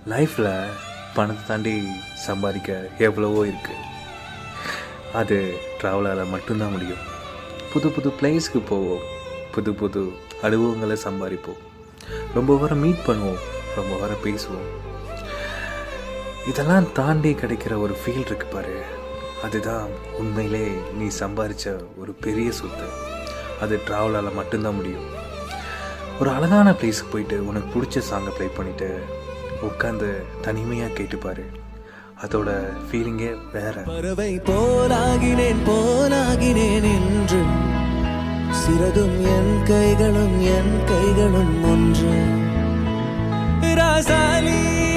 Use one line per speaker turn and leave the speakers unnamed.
லைஃப்பில் பணத்தை தாண்டி சம்பாதிக்க எவ்வளவோ இருக்குது அது ட்ராவலால் மட்டும்தான் முடியும் புது புது பிளேஸ்க்கு போவோம் புது புது அனுபவங்களை சம்பாதிப்போம் ரொம்ப வாரம் மீட் பண்ணுவோம் ரொம்ப வாரம் பேசுவோம் இதெல்லாம் தாண்டி கிடைக்கிற ஒரு ஃபீல் இருக்கு பாரு அதுதான் உண்மையிலே நீ சம்பாதிச்ச ஒரு பெரிய சொத்து அது ட்ராவலால் மட்டும்தான் முடியும் ஒரு அழகான பிளேஸுக்கு போயிட்டு உனக்கு பிடிச்ச சாங்கை ப்ளே பண்ணிவிட்டு உட்காந்து தனிமையாக கேட்டுப்பாரு அதோட ஃபீலிங்கே வேற
பறவை போலாகினேன் போலாகினேன் என்று சிறகும் என் கைகளும் என் கைகளும் ஒன்று ராசாலி